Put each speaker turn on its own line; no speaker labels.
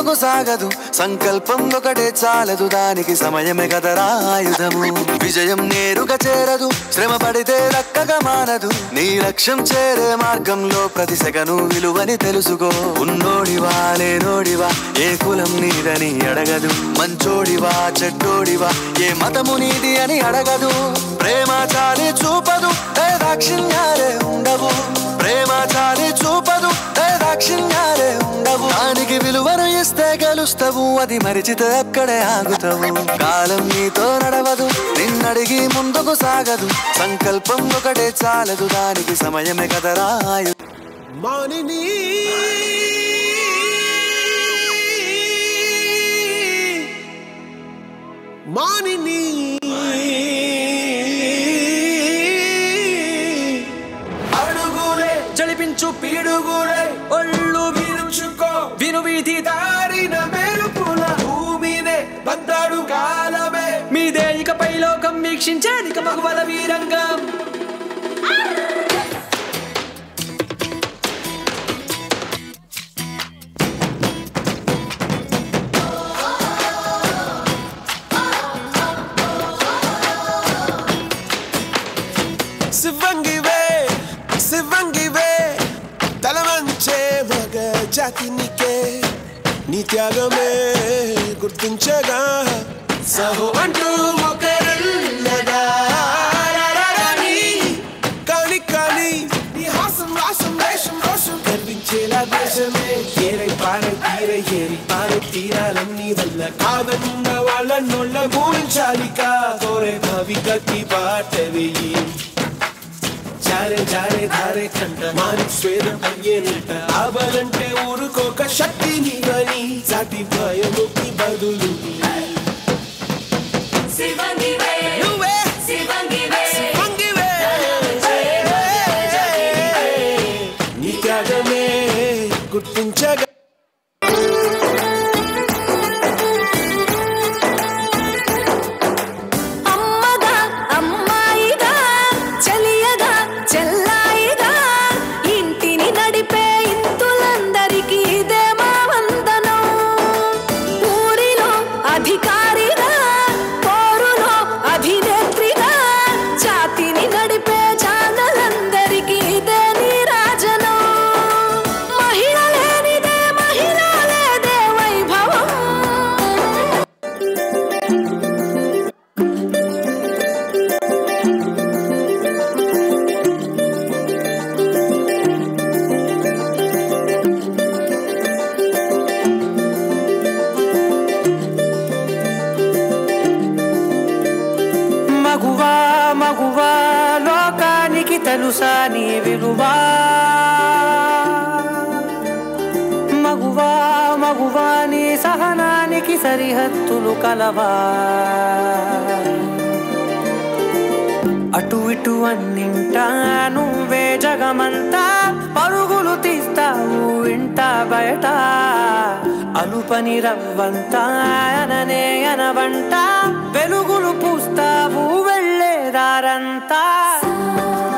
ముందుకు సాగదు సంకల్పం ఒకటే చాలదు దానికి సమయమే కదరా ఆయుధము విజయం నేరుగా చేరదు శ్రమ పడితే రక్కగా మానదు నీ లక్ష్యం చేరే మార్గంలో ప్రతి సెగను విలువని తెలుసుకో ఉన్నోడివా లేనోడివా ఏ కులం నీదని అడగదు మంచోడివా చెడ్డోడివా ఏ మతము నీది అని అడగదు ప్రేమ చాలి చూపదు ఏ దాక్షిణ్యాలే ఉండవు ప్రేమ చాలి చూపదు ఏ దాక్షిణ్యాలే ఉండవు దానికి విలువను ఇస్తే గెలుస్తావు అది మరిచితే అక్కడే ఆగుతావు కాలం నీతో నడవదు నిన్నడిగి ముందుకు సాగదు సంకల్పం ఒకటే చాలదు దానికి సమయమే కదరా ఆయు
మానిని మానిని అడుగులే జలిపించు పీడుగులే ఒళ్ళు విరుచుకో విను వీధి దారిన మెరుపుల భూమినే బందాడు కాలమే మీదే ఇకపై లోకం వీక్షించేదిక మగువల వీరంగం శివంగివే శివంగివే తలవంచే మగ జాతినికే నీ త్యాగమే గుర్తించగా సహో అంటూ ఒకరున్నదా రారారాని. కాని కాని నీ హాసం రాసం వేషం రోషం కనిపించేలా దేశమే ఏరై పారై తీరై ఏరి పారై తీరాలన్నీ వల్ల కాదన్న వాళ్ళ నోళ్ళ గురించాలిక కోరే భావికకి బాట వెయ్యి జారే జారే ధారే కంట మాని స్వేదం అయ్యేనంట ఆవాలంటే ఊరుకోక శక్తి నీవని సాటి భయముకి బదులు
శివంగివే
నువ్వే
శివంగివే
వంగివే. నీ త్యాగమే గుర్తించగా
అమ్మగా అమ్మాయిగా చెలియగా చెల్లాయిగా ఇంటిని నడిపే ఇంతులందరికీ ఇదే మా వందనం ఊరిలో అధికారిగా పోరులో అభినేత్రిగా జాతిని నడిపే జానలందరికీ ఇదే నీరాజనం మహిళ లేనిదే మహిళ లేదే వైభవం
మగువా మగువా లోకానికి తెలుసా నీ విలువా మగువా మగువా నీ సహనానికి సరిహద్దులు కలవా అటు ఇటు అన్నింటా నువ్వే జగమంతా పరుగులు తీస్తావు ఇంట బయట అలుపని రవ్వంతా అననే అనవంట వెలుగులు పూస్తావు వెళ్ళేదారంతా